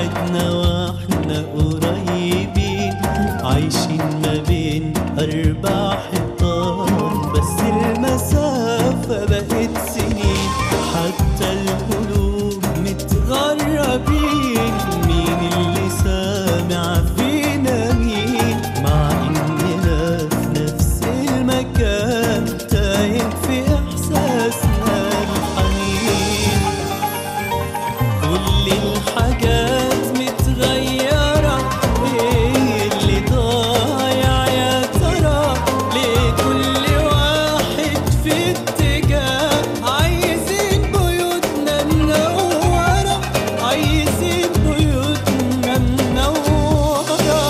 بعدنا واحنا قريبين عايشين ما بين أربع حيطان بس المسافة بقت سنين حتى القلوب متغربين مين اللي سامع فينا مين مع إننا في نفس المكان تايه في إحساسنا الحنين كل الحاجات متغيرة ايه اللي ضايع يا ترى ليه كل واحد في اتجاه عايزين بيوتنا منورة عايزين بيوتنا منورة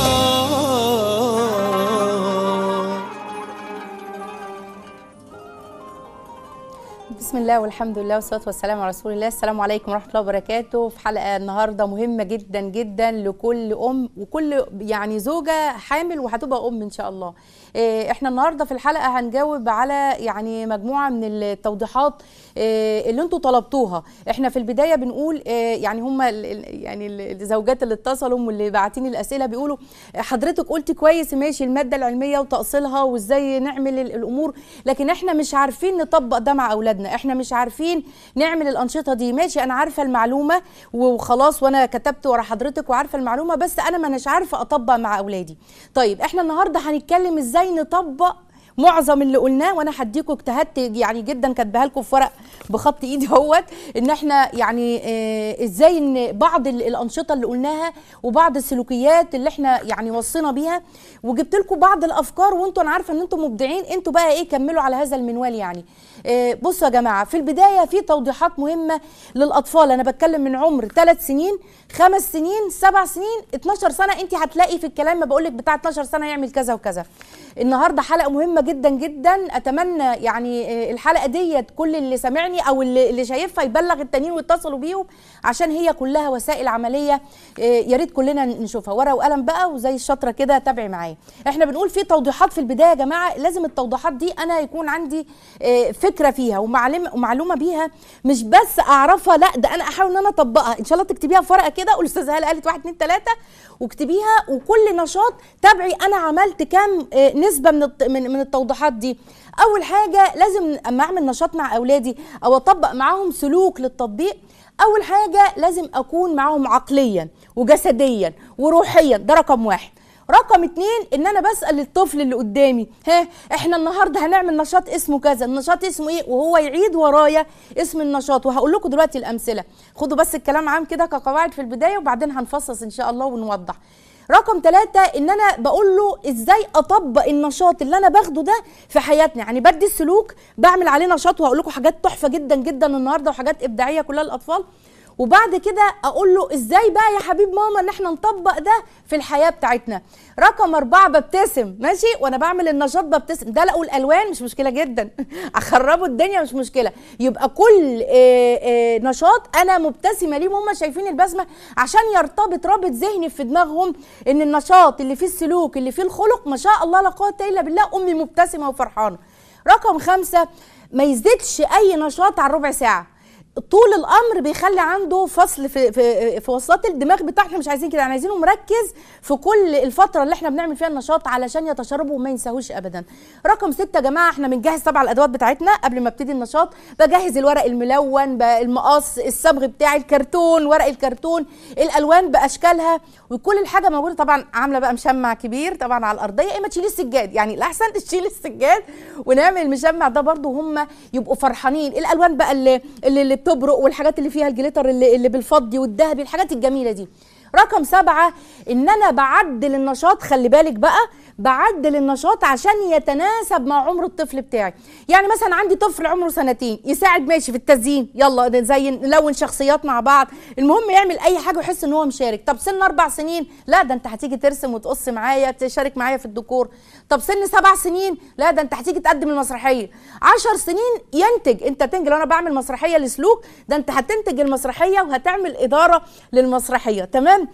بسم الله والحمد لله والصلاه والسلام على رسول الله السلام عليكم ورحمه الله وبركاته في حلقه النهارده مهمه جدا جدا لكل ام وكل يعني زوجه حامل وهتبقى ام ان شاء الله إيه، احنا النهارده في الحلقه هنجاوب على يعني مجموعه من التوضيحات إيه، اللي انتوا طلبتوها احنا في البدايه بنقول إيه، يعني هم يعني ال- الزوجات اللي اتصلوا واللي باعتين الاسئله بيقولوا حضرتك قلتي كويس ماشي الماده العلميه وتاصيلها وازاي نعمل ال- الامور لكن احنا مش عارفين نطبق ده مع اولادنا احنا مش عارفين نعمل الانشطه دي ماشي انا عارفه المعلومه وخلاص وانا كتبت ورا حضرتك وعارفه المعلومه بس انا ما اناش عارفه اطبق مع اولادي طيب احنا النهارده هنتكلم ازاي نطبق معظم اللي قلناه وانا هديكم اجتهدت يعني جدا كاتباها لكم في ورق بخط ايدي اهوت ان احنا يعني آه ازاي ان بعض ال- الانشطه اللي قلناها وبعض السلوكيات اللي احنا يعني وصينا بيها وجبت لكم بعض الافكار وانتوا انا عارفه ان انتم مبدعين انتوا بقى ايه كملوا على هذا المنوال يعني آه بصوا يا جماعه في البدايه في توضيحات مهمه للاطفال انا بتكلم من عمر 3 سنين خمس سنين سبع سنين 12 سنه انت هتلاقي في الكلام ما بقول لك بتاع 12 سنه يعمل كذا وكذا النهارده حلقه مهمه جدا جدا اتمنى يعني آه، الحلقه ديت كل اللي سامعني او اللي اللي شايفها يبلغ التانيين ويتصلوا بيهم عشان هي كلها وسائل عمليه آه، يا ريت كلنا نشوفها ورقه وقلم بقى وزي الشطره كده تابعي معايا احنا بنقول في توضيحات في البدايه يا جماعه لازم التوضيحات دي انا يكون عندي آه، فكره فيها ومعلومه ومعلومه بيها مش بس اعرفها لا ده انا احاول ان انا اطبقها ان شاء الله تكتبيها في ورقه كده والاستاذه هاله قالت 1 2 3 واكتبيها وكل نشاط تابعي انا عملت كام آه، نسبه من الت- من من التوضيحات دي اول حاجه لازم اما اعمل نشاط مع اولادي او اطبق معاهم سلوك للتطبيق اول حاجه لازم اكون معاهم عقليا وجسديا وروحيا ده رقم واحد رقم اتنين ان انا بسال الطفل اللي قدامي ها احنا النهارده هنعمل نشاط اسمه كذا النشاط اسمه ايه وهو يعيد ورايا اسم النشاط وهقول لكم دلوقتي الامثله خدوا بس الكلام عام كده كقواعد في البدايه وبعدين هنفصص ان شاء الله ونوضح رقم ثلاثة ان انا بقول له ازاي اطبق النشاط اللي انا باخده ده في حياتنا يعني بدي السلوك بعمل عليه نشاط وهقول لكم حاجات تحفه جدا جدا النهارده وحاجات ابداعيه كلها للاطفال وبعد كده اقول له ازاي بقى يا حبيب ماما ان احنا نطبق ده في الحياه بتاعتنا رقم أربعة ببتسم ماشي وانا بعمل النشاط ببتسم ده لقوا الالوان مش مشكله جدا اخربوا الدنيا مش مشكله يبقى كل آه، آه، نشاط انا مبتسمه ليهم هم شايفين البسمه عشان يرتبط رابط ذهني في دماغهم ان النشاط اللي فيه السلوك اللي فيه الخلق ما شاء الله لا قوه الا بالله امي مبتسمه وفرحانه رقم خمسة ما يزيدش اي نشاط عن ربع ساعه طول الامر بيخلي عنده فصل في في في وسط الدماغ بتاعنا مش عايزين كده يعني عايزينه مركز في كل الفتره اللي احنا بنعمل فيها النشاط علشان يتشربوا وما ينساهوش ابدا رقم ستة يا جماعه احنا بنجهز طبعا الادوات بتاعتنا قبل ما ابتدي النشاط بجهز الورق الملون ب- المقص الصبغ بتاعي الكرتون ورق الكرتون الالوان باشكالها وكل الحاجه موجوده طبعا عامله بقى مشمع كبير طبعا على الارضيه يا اما تشيلي السجاد يعني الاحسن تشيلي السجاد ونعمل المشمع ده برضو هم يبقوا فرحانين الالوان بقى اللي اللي, اللي بتبرق والحاجات اللي فيها الجليتر اللي, اللي بالفضي والذهبي الحاجات الجميله دي رقم سبعة ان انا بعدل النشاط خلي بالك بقى بعدل النشاط عشان يتناسب مع عمر الطفل بتاعي يعني مثلا عندي طفل عمره سنتين يساعد ماشي في التزيين يلا نزين نلون شخصيات مع بعض المهم يعمل اي حاجه ويحس ان هو مشارك طب سن اربع سنين لا ده انت هتيجي ترسم وتقص معايا تشارك معايا في الديكور طب سن سبع سنين لا ده انت هتيجي تقدم المسرحيه عشر سنين ينتج انت تنجل انا بعمل مسرحيه لسلوك ده انت هتنتج المسرحيه وهتعمل اداره للمسرحيه تمام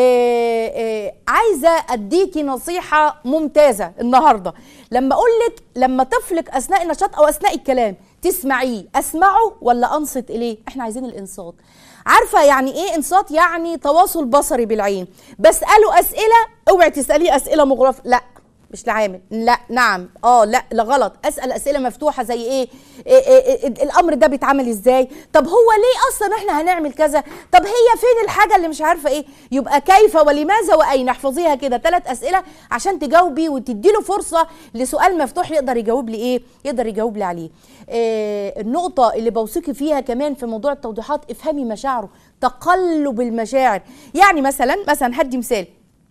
آه آه عايزه اديكي نصيحه ممتازه النهارده لما اقول لك لما طفلك اثناء النشاط او اثناء الكلام تسمعيه اسمعه ولا انصت اليه احنا عايزين الانصات عارفه يعني ايه انصات يعني تواصل بصري بالعين بساله اسئله اوعي تساليه اسئله مغرفه لا مش لعامل لا نعم اه لا لا غلط اسال اسئله مفتوحه زي ايه, إيه, إيه, إيه الامر ده بيتعمل ازاي طب هو ليه اصلا احنا هنعمل كذا طب هي فين الحاجه اللي مش عارفه ايه يبقى كيف ولماذا واين احفظيها كده ثلاث اسئله عشان تجاوبي وتدي له فرصه لسؤال مفتوح يقدر يجاوب لي ايه يقدر يجاوب لي عليه إيه النقطه اللي بوثقي فيها كمان في موضوع التوضيحات افهمي مشاعره تقلب المشاعر يعني مثلا مثلا هدي مثال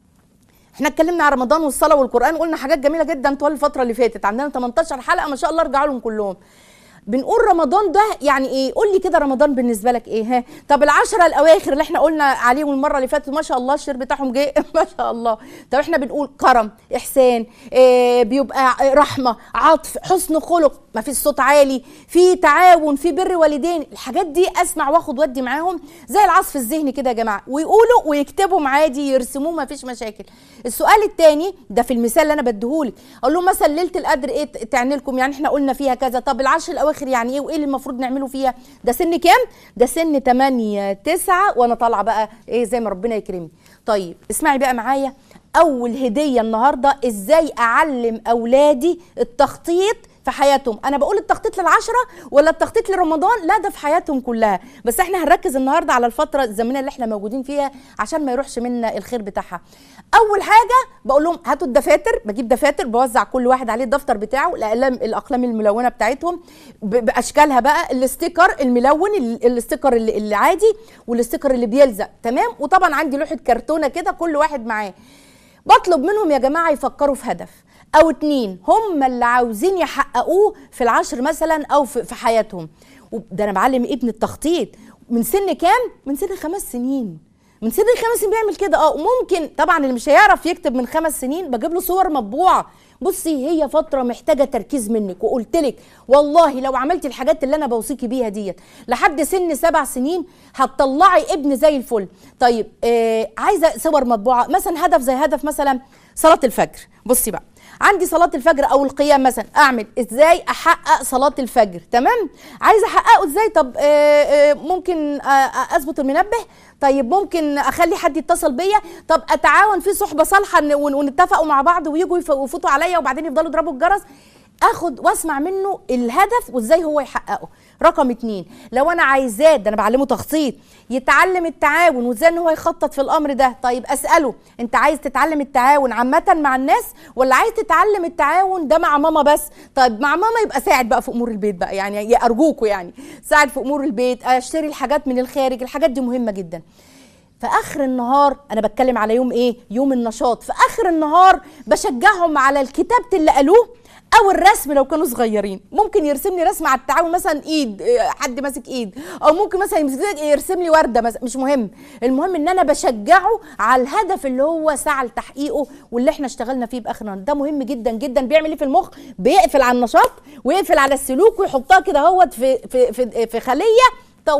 احنا اتكلمنا عن رمضان والصلاه والقران وقلنا حاجات جميله جدا طوال الفتره اللي فاتت عندنا 18 حلقه ما شاء الله ارجعوا لهم كلهم بنقول رمضان ده يعني ايه قول لي كده رمضان بالنسبه لك ايه ها طب العشرة الاواخر اللي احنا قلنا عليهم المره اللي فاتت ما شاء الله الشير بتاعهم جه ما شاء الله طب احنا بنقول كرم احسان إيه بيبقى رحمه عطف حسن خلق ما في صوت عالي في تعاون في بر والدين الحاجات دي اسمع واخد ودي معاهم زي العصف الذهني كده يا جماعه ويقولوا ويكتبوا عادي يرسموه ما فيش مشاكل السؤال الثاني ده في المثال اللي انا بديهولك اقول لهم مثلا ليله القدر ايه تعني لكم يعني احنا قلنا فيها كذا طب العشر الاواخر يعني ايه وايه اللي المفروض نعمله فيها ده سن كام ده سن 8 9 وانا طالعه بقى ايه زي ما ربنا يكرمني طيب اسمعي بقى معايا اول هديه النهارده ازاي اعلم اولادي التخطيط في حياتهم انا بقول التخطيط للعشرة ولا التخطيط لرمضان لا ده في حياتهم كلها بس احنا هنركز النهارده على الفتره الزمنيه اللي احنا موجودين فيها عشان ما يروحش منا الخير بتاعها اول حاجه بقول لهم هاتوا الدفاتر بجيب دفاتر بوزع كل واحد عليه الدفتر بتاعه الاقلام الاقلام الملونه بتاعتهم باشكالها بقى الاستيكر الملون الاستيكر اللي العادي والاستيكر اللي بيلزق تمام وطبعا عندي لوحه كرتونه كده كل واحد معاه بطلب منهم يا جماعه يفكروا في هدف او اتنين هم اللي عاوزين يحققوه في العشر مثلا او في, في حياتهم ده انا بعلم ابن التخطيط من سن كام من سن خمس سنين من سن خمس سنين بيعمل كده اه وممكن طبعا اللي مش هيعرف يكتب من خمس سنين بجيب له صور مطبوعه بصي هي فتره محتاجه تركيز منك وقلت لك والله لو عملتي الحاجات اللي انا بوصيكي بيها ديت لحد سن سبع سنين هتطلعي ابن زي الفل طيب آه عايزه صور مطبوعه مثلا هدف زي هدف مثلا صلاه الفجر بصي بقى عندي صلاة الفجر أو القيام مثلا أعمل إزاي أحقق صلاة الفجر تمام عايزة أحققه إزاي طب آه آه ممكن آه أظبط المنبه طيب ممكن أخلي حد يتصل بيا طب أتعاون في صحبة صالحة ونتفقوا مع بعض ويجوا يفوتوا عليا وبعدين يفضلوا يضربوا الجرس اخد واسمع منه الهدف وازاي هو يحققه رقم اتنين لو انا عايزاه ده انا بعلمه تخطيط يتعلم التعاون وازاي ان هو يخطط في الامر ده طيب اساله انت عايز تتعلم التعاون عامه مع الناس ولا عايز تتعلم التعاون ده مع ماما بس طيب مع ماما يبقى ساعد بقى في امور البيت بقى يعني ارجوكوا يعني ساعد في امور البيت اشتري الحاجات من الخارج الحاجات دي مهمه جدا في اخر النهار انا بتكلم على يوم ايه يوم النشاط في اخر النهار بشجعهم على الكتابه اللي قالوه او الرسم لو كانوا صغيرين ممكن يرسم لي رسم على التعاون مثلا ايد حد ماسك ايد او ممكن مثلا يرسم لي ورده مثلا مش مهم المهم ان انا بشجعه على الهدف اللي هو سعى لتحقيقه واللي احنا اشتغلنا فيه باخر النهار ده مهم جدا جدا بيعمل ايه في المخ بيقفل على النشاط ويقفل على السلوك ويحطها كده اهوت في في في, في خليه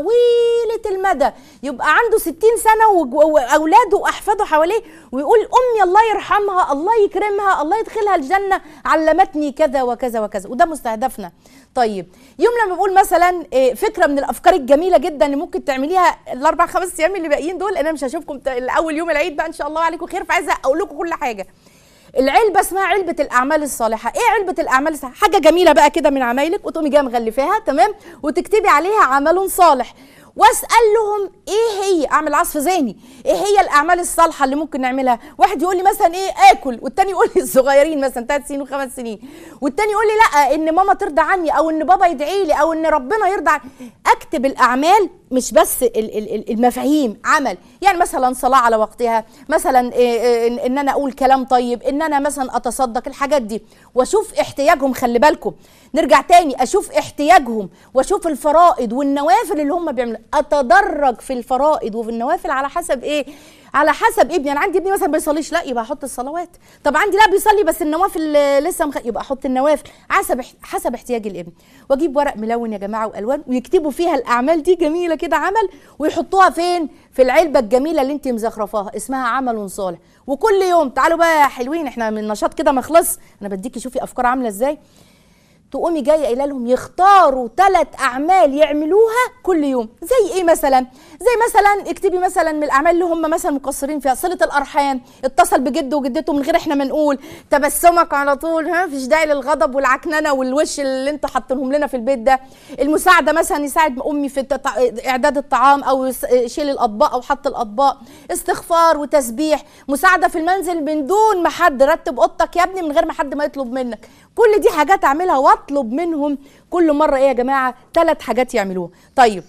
طويلة المدى يبقى عنده ستين سنة وأولاده وأحفاده حواليه ويقول أمي الله يرحمها الله يكرمها الله يدخلها الجنة علمتني كذا وكذا وكذا وده مستهدفنا طيب يوم لما بقول مثلا فكرة من الأفكار الجميلة جدا اللي ممكن تعمليها الأربع خمس أيام اللي باقيين دول أنا مش هشوفكم أول يوم العيد بقى إن شاء الله عليكم خير فعايزة أقول لكم كل حاجة العلبه اسمها علبه الاعمال الصالحه ايه علبه الاعمال الصالحه حاجه جميله بقى كده من عمايلك وتقومي جايه مغلفاها تمام وتكتبي عليها عمل صالح واسال لهم ايه هي اعمل عصف ذهني ايه هي الاعمال الصالحه اللي ممكن نعملها واحد يقول لي مثلا ايه اكل والتاني يقول لي الصغيرين مثلا 3 سنين وخمس سنين والتاني يقول لي لا ان ماما ترضى عني او ان بابا يدعي لي او ان ربنا يرضى عني اكتب الاعمال مش بس المفاهيم عمل يعني مثلا صلاه على وقتها مثلا إيه ان انا اقول كلام طيب ان انا مثلا اتصدق الحاجات دي واشوف احتياجهم خلي بالكم نرجع تاني اشوف احتياجهم واشوف الفرائض والنوافل اللي هم بيعملوا اتدرج في الفرائض وفي النوافل على حسب ايه على حسب ابني انا عندي ابني مثلا ما بيصليش لا يبقى احط الصلوات طب عندي لا بيصلي بس النوافل لسه مخ... يبقى احط النوافل حسب حسب احتياج الابن واجيب ورق ملون يا جماعه والوان ويكتبوا فيها الاعمال دي جميله كده عمل ويحطوها فين في العلبه الجميله اللي انت مزخرفاها اسمها عمل صالح وكل يوم تعالوا بقى يا حلوين احنا من النشاط كده ما خلص انا بديكي شوفي افكار عامله ازاي تقومي جايه قايله لهم يختاروا ثلاث اعمال يعملوها كل يوم زي ايه مثلا زي مثلا اكتبي مثلا من الاعمال اللي هم مثلا مقصرين فيها صله الارحام اتصل بجده وجدته من غير احنا ما نقول تبسمك على طول ها مفيش داعي للغضب والعكننه والوش اللي انتوا حاطينهم لنا في البيت ده المساعده مثلا يساعد امي في التط- اعداد الطعام او يس- شيل الاطباق او حط الاطباق استغفار وتسبيح مساعده في المنزل من دون ما حد رتب اوضتك يا ابني من غير ما حد ما يطلب منك كل دي حاجات اعملها واطلب منهم كل مره ايه يا جماعه ثلاث حاجات يعملوها طيب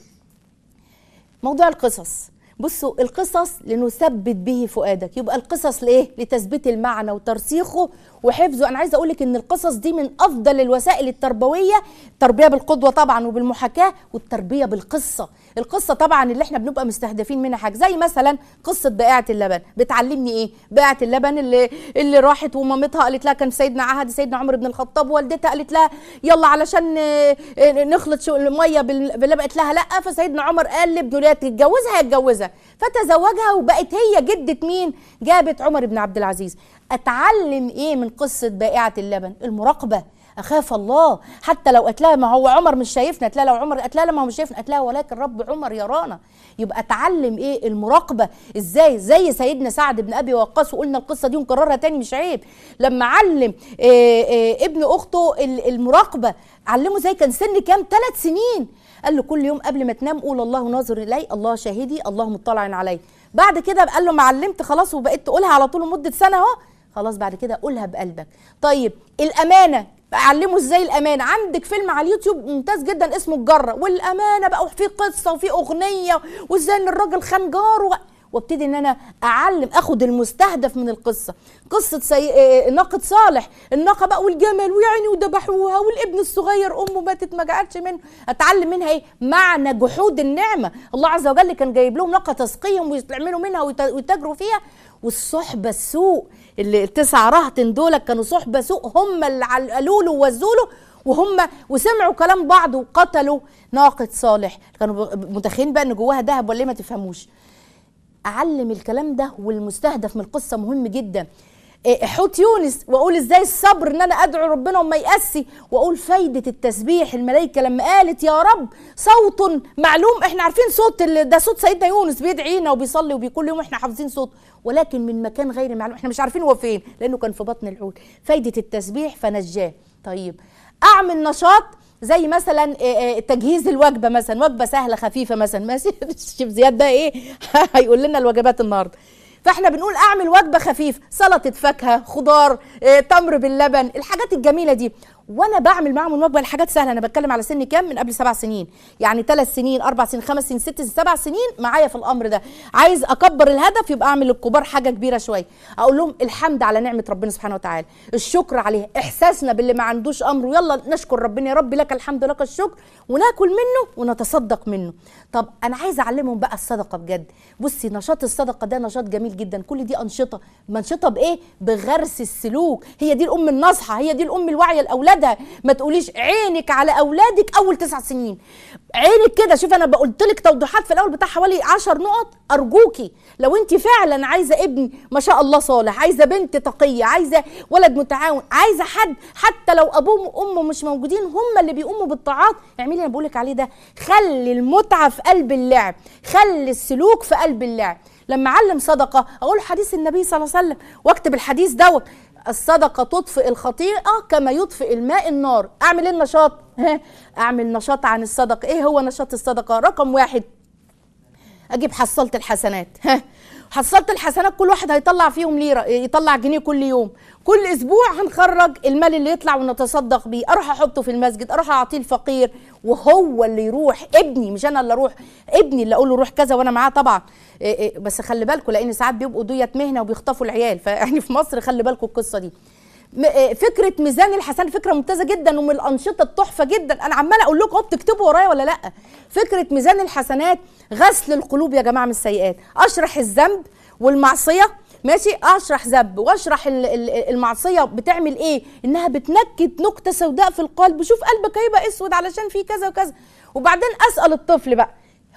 موضوع القصص بصوا القصص لنثبت به فؤادك يبقى القصص لايه لتثبيت المعنى وترسيخه وحفظه انا عايزه اقول لك ان القصص دي من افضل الوسائل التربويه التربيه بالقدوه طبعا وبالمحاكاه والتربيه بالقصه القصه طبعا اللي احنا بنبقى مستهدفين منها حاجه زي مثلا قصه بائعه اللبن بتعلمني ايه بائعه اللبن اللي اللي راحت ومامتها قالت لها كان سيدنا عهد سيدنا عمر بن الخطاب والدتها قالت لها يلا علشان آه، آه، نخلط شو- الميه بال- باللبن قالت لها لا فسيدنا عمر قال لابنه لا تتجوزها يتجوزها فتزوجها وبقت هي جده مين جابت عمر بن عبد العزيز اتعلم ايه من قصه بائعه اللبن المراقبه اخاف الله حتى لو قالت لها ما هو عمر مش شايفنا قالت لها لو عمر قالت لها لا ما هو مش شايفنا قالت لها ولكن رب عمر يرانا يبقى اتعلم ايه المراقبه ازاي زي سيدنا سعد بن ابي وقاص وقلنا القصه دي ونكررها تاني مش عيب لما علم إيه إيه ابن اخته ال- المراقبه علمه زي كان سن كام ثلاث سنين قال له كل يوم قبل ما تنام قول الله ناظر الي الله شاهدي الله مطلع علي بعد كده قال له ما علمت خلاص وبقيت تقولها على طول لمده سنه اهو خلاص بعد كده قولها بقلبك طيب الامانه علمه ازاي الامانه عندك فيلم على اليوتيوب ممتاز جدا اسمه الجره والامانه بقى وفي قصه وفي اغنيه وازاي ان الراجل خان جاره وابتدي ان انا اعلم اخد المستهدف من القصه قصه سي... آه، ناقه صالح الناقه بقى والجمل ويعني وذبحوها والابن الصغير امه ماتت ما جعلش منه اتعلم منها ايه معنى جحود النعمه الله عز وجل كان جايب لهم ناقه تسقيهم ويعملوا منها ويت- ويتاجروا فيها والصحبه السوء اللي التسع رهطن دول كانوا صحبه سوء هم اللي علقوا له ووزوا له وهم وسمعوا كلام بعض وقتلوا ناقه صالح كانوا متخيلين بقى ان جواها ذهب ولا إيه ما تفهموش اعلم الكلام ده والمستهدف من القصه مهم جدا إيه، حوت يونس واقول ازاي الصبر ان انا ادعو ربنا وما يأسي واقول فايده التسبيح الملائكه لما قالت يا رب صوت معلوم احنا عارفين صوت ال- ده صوت سيدنا يونس بيدعينا وبيصلي وبكل يوم احنا حافظين صوت ولكن من مكان غير معلوم احنا مش عارفين هو فين لانه كان في بطن الحوت فايده التسبيح فنجاه طيب اعمل نشاط زي مثلا آه، آه، تجهيز الوجبه مثلا وجبه سهله خفيفه مثلا ماشي الشيف زياد ده ايه هيقول لنا الوجبات النهارده فاحنا بنقول اعمل وجبه خفيف سلطه فاكهه خضار آه، تمر باللبن الحاجات الجميله دي وانا بعمل معاهم الوجبه الحاجات سهله انا بتكلم على سن كام من قبل سبع سنين يعني ثلاث سنين اربع سنين خمس سنين ست سنين سبع سنين معايا في الامر ده عايز اكبر الهدف يبقى اعمل للكبار حاجه كبيره شويه اقول لهم الحمد على نعمه ربنا سبحانه وتعالى الشكر عليها احساسنا باللي ما عندوش امر ويلا نشكر ربنا يا رب لك الحمد لك الشكر وناكل منه ونتصدق منه طب انا عايزه اعلمهم بقى الصدقه بجد بصي نشاط الصدقه ده نشاط جميل جدا كل دي انشطه منشطه بايه بغرس السلوك هي دي الام الناصحه هي دي الام الواعيه لاولادها ما تقوليش عينك على اولادك اول تسع سنين عينك كده شوف انا قلت لك توضيحات في الاول بتاع حوالي 10 نقط ارجوكي لو انت فعلا عايزه ابن ما شاء الله صالح عايزه بنت تقيه عايزه ولد متعاون عايزه حد حتى لو ابوه وامه مش موجودين هم اللي بيقوموا بالطاعات اعملي اللي انا بقول لك عليه ده خلي المتعه في قلب اللعب خلي السلوك في قلب اللعب لما اعلم صدقه اقول حديث النبي صلى الله عليه وسلم واكتب الحديث دوت الصدقه تطفئ الخطيئه كما يطفئ الماء النار اعمل ايه النشاط ها، اعمل نشاط عن الصدقه ايه هو نشاط الصدقه رقم واحد اجيب حصلت الحسنات ها حصلت الحسنات كل واحد هيطلع فيهم ليره يطلع جنيه كل يوم كل اسبوع هنخرج المال اللي يطلع ونتصدق بيه اروح احطه في المسجد اروح اعطيه الفقير وهو اللي يروح ابني مش انا اللي اروح ابني اللي اقول له روح كذا وانا معاه طبعا إيه إيه بس خلي بالكم لان ساعات بيبقوا ديت مهنه وبيخطفوا العيال فيعني في مصر خلي بالكم القصه دي م- آه، فكره ميزان الحسن فكره ممتازه جدا ومن الانشطه التحفه جدا انا عماله اقول لكم اهو بتكتبوا ورايا ولا لا فكره ميزان الحسنات غسل القلوب يا جماعه من السيئات اشرح الذنب والمعصيه ماشي اشرح ذنب واشرح ال- ال- المعصيه بتعمل ايه انها بتنكت نقطه سوداء في القلب شوف قلبك هيبقى اسود علشان فيه كذا وكذا وبعدين اسال الطفل بقى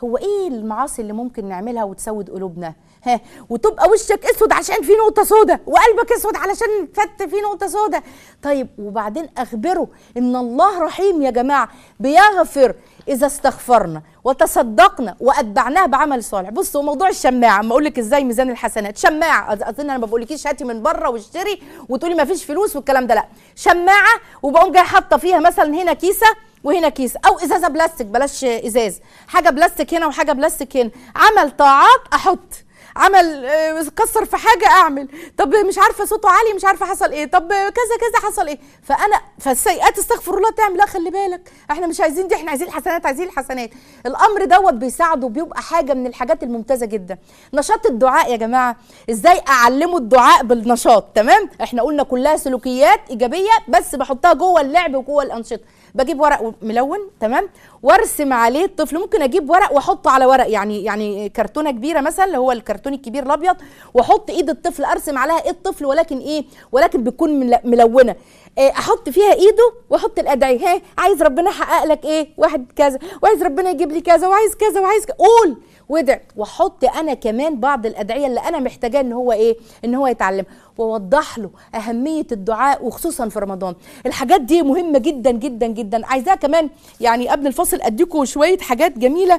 هو ايه المعاصي اللي ممكن نعملها وتسود قلوبنا ها وتبقى وشك اسود عشان في نقطه سودة وقلبك اسود علشان فت في نقطه سودة طيب وبعدين اخبره ان الله رحيم يا جماعه بيغفر اذا استغفرنا وتصدقنا واتبعناه بعمل صالح بصوا موضوع الشماعه اما اقول لك ازاي ميزان الحسنات شماعه أظ- اظن انا ما بقولكيش هاتي من بره واشتري وتقولي ما فيش فلوس والكلام ده لا شماعه وبقوم جاي حاطه فيها مثلا هنا كيسه وهنا كيس او ازازه بلاستيك بلاش ازاز حاجه بلاستيك هنا وحاجه بلاستيك هنا عمل طاعات احط عمل آه، كسر في حاجه اعمل طب مش عارفه صوته عالي مش عارفه حصل ايه طب كذا كذا حصل ايه فانا فالسيئات استغفر الله تعمل لا خلي بالك احنا مش عايزين دي احنا عايزين الحسنات عايزين الحسنات الامر دوت بيساعده بيبقى حاجه من الحاجات الممتازه جدا نشاط الدعاء يا جماعه ازاي اعلمه الدعاء بالنشاط تمام احنا قلنا كلها سلوكيات ايجابيه بس بحطها جوه اللعب وجوه الانشطه بجيب ورق ملون تمام وارسم عليه الطفل ممكن اجيب ورق واحطه على ورق يعني يعني كرتونه كبيره مثلا اللي هو الكرتون الكبير الابيض واحط ايد الطفل ارسم عليها ايه الطفل ولكن ايه ولكن بتكون مل- ملونه إيه احط فيها ايده واحط الادعيه ها عايز ربنا يحقق لك ايه واحد كذا وعايز ربنا يجيب لي كذا وعايز كذا وعايز كذا قول وادع واحط انا كمان بعض الادعيه اللي انا محتاجاه ان هو ايه ان هو يتعلم واوضح له اهميه الدعاء وخصوصا في رمضان الحاجات دي مهمه جدا جدا جدا عايزاها كمان يعني قبل الفصل اديكم شويه حاجات جميله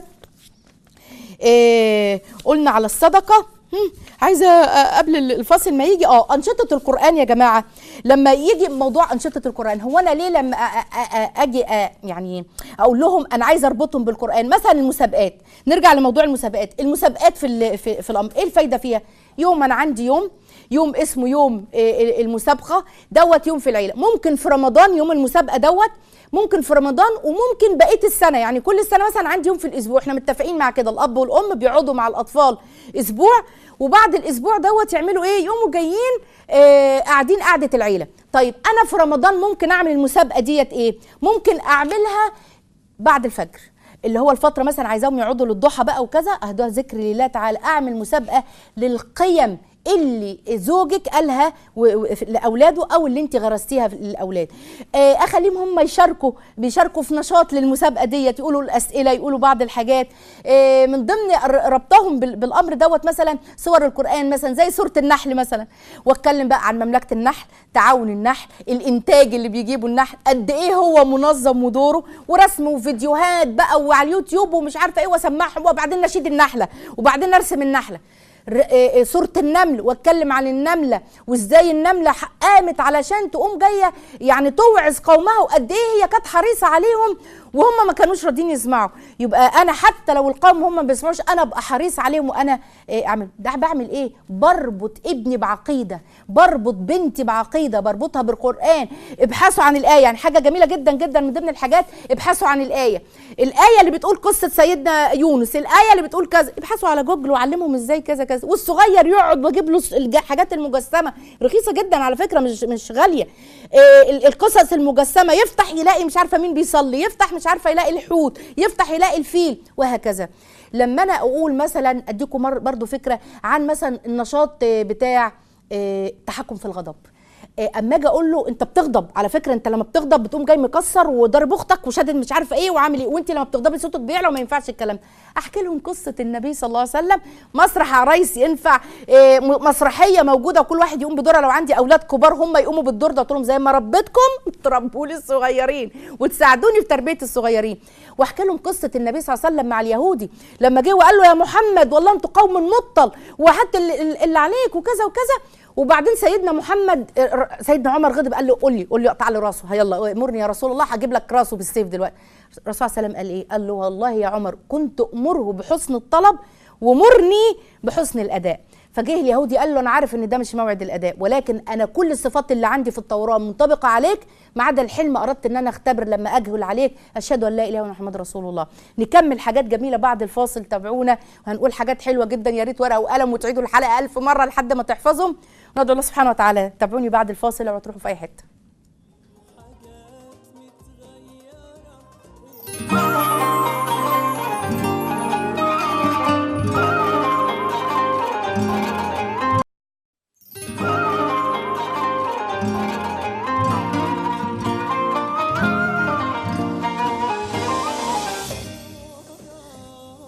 إيه قلنا على الصدقه هم، عايزه آه، قبل الفصل ما يجي اه انشطه القران يا جماعه لما يجي موضوع انشطه القران هو انا ليه لما أ- أ- أ- اجي أ- يعني اقول لهم انا عايزه اربطهم بالقران مثلا المسابقات نرجع لموضوع المسابقات المسابقات في ال- في, في الامر ايه الفايده فيها يوم انا عندي يوم يوم اسمه يوم آه، المسابقه دوت يوم في العيله ممكن في رمضان يوم المسابقه دوت ممكن في رمضان وممكن بقيه السنه يعني كل السنه مثلا عندي يوم في الاسبوع احنا متفقين مع كده الاب والام بيقعدوا مع الاطفال اسبوع وبعد الاسبوع دوت يعملوا ايه يقوموا جايين آه قاعدين قعده العيله طيب انا في رمضان ممكن اعمل المسابقه ديت ايه ممكن اعملها بعد الفجر اللي هو الفترة مثلا عايزاهم يقعدوا للضحى بقى وكذا اهدوها ذكر لله تعالى اعمل مسابقة للقيم اللي زوجك قالها و- و- لاولاده او اللي انت غرستيها في- للاولاد آه، اخليهم هم يشاركوا بيشاركوا في نشاط للمسابقه ديت يقولوا الاسئله يقولوا بعض الحاجات آه، من ضمن ر- ربطهم بال- بالامر دوت مثلا سور القران مثلا زي سوره النحل مثلا واتكلم بقى عن مملكه النحل تعاون النحل الانتاج اللي بيجيبه النحل قد ايه هو منظم ودوره ورسم وفيديوهات بقى وعلى اليوتيوب ومش عارفه ايه واسمعهم وبعدين نشيد النحله وبعدين ارسم النحله ر- آه، آه، سوره النمل واتكلم عن النمله وازاي النمله ح- قامت علشان تقوم جايه يعني توعظ قومها وقد ايه هي كانت حريصه عليهم وهم ما كانوش راضيين يسمعوا يبقى انا حتى لو القوم هم ما بيسمعوش انا ابقى حريص عليهم وانا آه، اعمل ده بعمل ايه بربط ابني بعقيده بربط بنتي بعقيده بربطها بالقران ابحثوا عن الايه يعني حاجه جميله جدا جدا من ضمن الحاجات ابحثوا عن الايه الايه اللي بتقول قصه سيدنا يونس الايه اللي بتقول كذا ابحثوا على جوجل وعلمهم ازاي كذا كذا والصغير يقعد واجيب له الج- الحاجات المجسمه رخيصه جدا على فكره مش مش غاليه إيه ال- القصص المجسمه يفتح يلاقي مش عارفه مين بيصلي يفتح مش عارفه يلاقي الحوت يفتح يلاقي الفيل وهكذا لما انا اقول مثلا اديكم مر برضو فكره عن مثلا النشاط آه، بتاع آه، التحكم في الغضب آه، اما اجي اقول له انت بتغضب على فكره انت لما بتغضب بتقوم جاي مكسر وضارب اختك وشادد مش عارفه ايه وعامل ايه وانت لما بتغضبي صوتك بيعلى وما ينفعش الكلام ده. احكي لهم قصه النبي صلى الله عليه وسلم مسرح عرايس ينفع آه، م- مسرحيه موجوده وكل واحد يقوم بدورها لو عندي اولاد كبار هم يقوموا بالدور ده قلت لهم زي ما ربيتكم تربوا لي الصغيرين وتساعدوني في تربيه الصغيرين واحكي لهم قصه النبي صلى الله عليه وسلم مع اليهودي لما جه وقال له يا محمد والله انتوا قوم مطل وهات اللي اللي عليك وكذا وكذا وبعدين سيدنا محمد سيدنا عمر غضب قال له قول لي قول لي اقطع لي راسه هيلا امرني يا رسول الله هجيب لك راسه بالسيف دلوقتي الرسول صلى الله عليه وسلم قال ايه قال له والله يا عمر كنت امره بحسن الطلب ومرني بحسن الاداء فجه اليهودي قال له انا عارف ان ده مش موعد الاداء ولكن انا كل الصفات اللي عندي في التوراه منطبقه عليك ما عدا الحلم اردت ان انا اختبر لما اجهل عليك اشهد ان لا اله الا الله محمد رسول الله نكمل حاجات جميله بعد الفاصل تابعونا وهنقول حاجات حلوه جدا يا ريت ورقه وقلم وتعيدوا الحلقه ألف مره لحد ما تحفظهم ندعو الله سبحانه وتعالى تابعوني بعد الفاصل لو تروحوا في اي حته بسم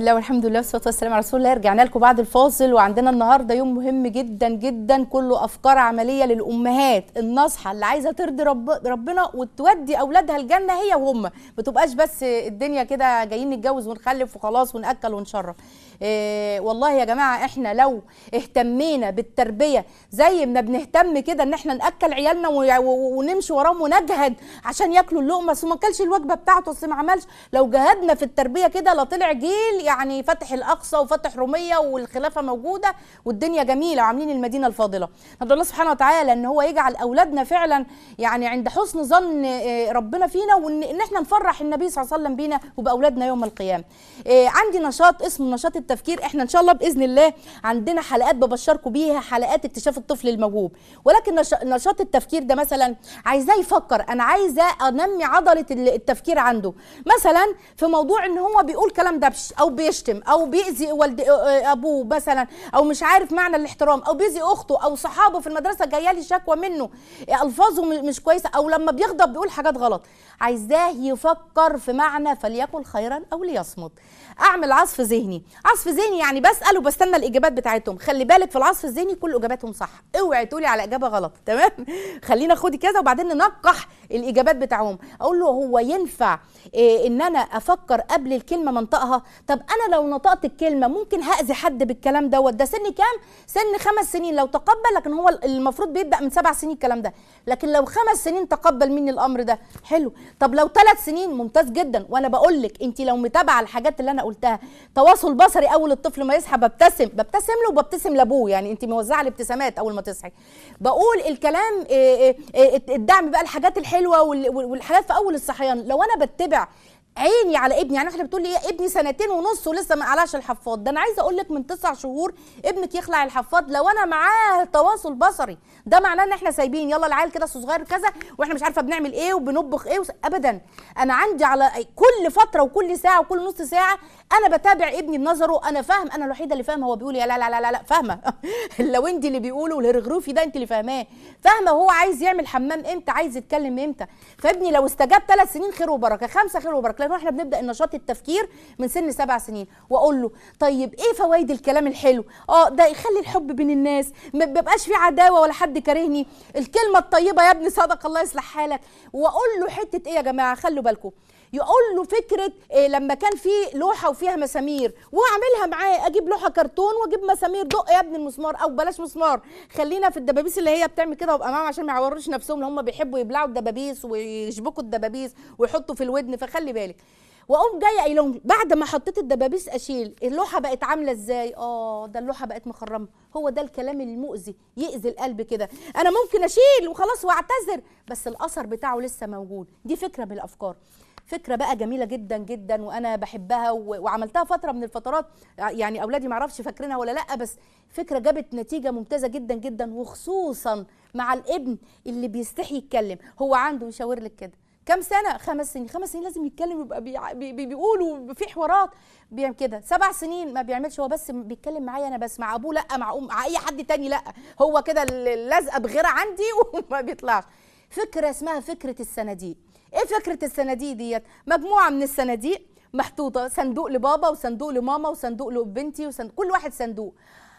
الله والحمد لله والصلاه والسلام على رسول الله رجعنا لكم بعد الفاصل وعندنا النهارده يوم مهم جدا جدا كله افكار عمليه للامهات الناصحه اللي عايزه ترضي رب ربنا وتودي اولادها الجنه هي وهم ما تبقاش بس الدنيا كده جايين نتجوز ونخلف وخلاص وناكل ونشرب إيه والله يا جماعه احنا لو اهتمينا بالتربيه زي ما بنهتم كده ان احنا ناكل عيالنا و- و- ونمشي وراهم ونجهد عشان ياكلوا اللقمه بس ما اكلش الوجبه بتاعته بس ما عملش لو جهدنا في التربيه كده لا طلع جيل يعني فتح الاقصى وفتح روميه والخلافه موجوده والدنيا جميله وعاملين المدينه الفاضله ندعو الله سبحانه وتعالى ان هو يجعل اولادنا فعلا يعني عند حسن ظن آه، ربنا فينا وان إن احنا نفرح النبي صلى الله عليه وسلم بينا وباولادنا يوم القيامه آه، عندي نشاط اسمه نشاط التفكير احنا ان شاء الله باذن الله عندنا حلقات ببشركم بيها حلقات اكتشاف الطفل الموهوب ولكن نش- نشاط التفكير ده مثلا عايزاه يفكر انا عايزه انمي عضله ال- التفكير عنده مثلا في موضوع ان هو بيقول كلام دبش او بيشتم او بيأذي والد آه، ابوه مثلا او مش عارف معنى الاحترام او بيأذي اخته او صحابه في المدرسه جايه لي شكوى منه آه، الفاظه م- مش كويسه او لما بيغضب بيقول حاجات غلط عايزاه يفكر في معنى فليقل خيرا او ليصمت اعمل عصف ذهني عصف ذهني يعني بسال وبستنى الاجابات بتاعتهم خلي بالك في العصف الذهني كل اجاباتهم صح اوعي تقولي على اجابه غلط تمام خلينا خدي كذا وبعدين ننقح الاجابات بتاعهم اقول له هو ينفع إيه ان انا افكر قبل الكلمه منطقها طب انا لو نطقت الكلمه ممكن هاذي حد بالكلام دوت ده سن كام سن خمس سنين لو تقبل لكن هو المفروض بيبدا من سبع سنين الكلام ده لكن لو خمس سنين تقبل مني الامر ده حلو طب لو ثلاث سنين ممتاز جدا وانا بقول لك انت لو متابعه الحاجات اللي انا قلتها تواصل بصري اول الطفل ما يصحى ببتسم ببتسم له وببتسم لابوه يعني انت موزعه الابتسامات اول ما تصحي بقول الكلام إيه إيه إيه الدعم بقى الحاجات الحلوه وال- والحاجات في اول الصحيان لو انا بتبع عيني على ابني يعني احنا بتقول لي ايه ابني سنتين ونص ولسه ما قلعش الحفاض ده انا عايزه اقول لك من تسع شهور ابنك يخلع الحفاض لو انا معاه تواصل بصري ده معناه ان احنا سايبين يلا العيال كده صغير كذا واحنا مش عارفه بنعمل ايه وبنطبخ ايه وس... ابدا انا عندي على كل فتره وكل ساعه وكل نص ساعه انا بتابع ابني بنظره انا فاهم انا الوحيده اللي فاهمه هو بيقول يا لا لا لا لا, لا فاهمه لو انت اللي بيقوله والهرغروفي ده انت اللي فاهماه فاهمه هو عايز يعمل حمام امتى عايز يتكلم امتى فابني لو استجاب ثلاث سنين خير وبركه خمسه خير وبركه لان احنا بنبدا النشاط التفكير من سن سبع سنين واقول له طيب ايه فوائد الكلام الحلو اه ده يخلي الحب بين الناس ما بيبقاش في عداوه ولا حد كارهني الكلمه الطيبه يا ابني صدق الله يصلح حالك واقول له حته ايه يا جماعه خلوا بالكم يقول له فكره إيه لما كان في لوحه وفيها مسامير واعملها معاه اجيب لوحه كرتون واجيب مسامير دق يا ابني المسمار او بلاش مسمار خلينا في الدبابيس اللي هي بتعمل كده وابقى معاهم عشان ما يعوروش نفسهم لو هم بيحبوا يبلعوا الدبابيس ويشبكوا الدبابيس ويحطوا في الودن فخلي بالك واقوم جايه قايله لهم بعد ما حطيت الدبابيس اشيل اللوحه بقت عامله ازاي اه ده اللوحه بقت مخرمه هو ده الكلام المؤذي يأذي القلب كده انا ممكن اشيل وخلاص واعتذر بس الاثر بتاعه لسه موجود دي فكره من الافكار فكره بقى جميله جدا جدا وانا بحبها و- وعملتها فتره من الفترات يعني اولادي معرفش فاكرينها ولا لا بس فكره جابت نتيجه ممتازه جدا جدا وخصوصا مع الابن اللي بيستحي يتكلم هو عنده يشاور لك كده كم سنه خمس سنين خمس سنين لازم يتكلم يبقى بيع- بي بي بيقولوا في حوارات بيعمل كده سبع سنين ما بيعملش هو بس بيتكلم معايا انا بس مع ابوه لا مع ام مع اي حد تاني لا هو كده اللازقه بغيره عندي وما بيطلعش فكره اسمها فكره الصناديق ايه فكره الصناديق ديت مجموعه من الصناديق محطوطه صندوق لبابا وصندوق لماما وصندوق لبنتي وصندوق كل واحد صندوق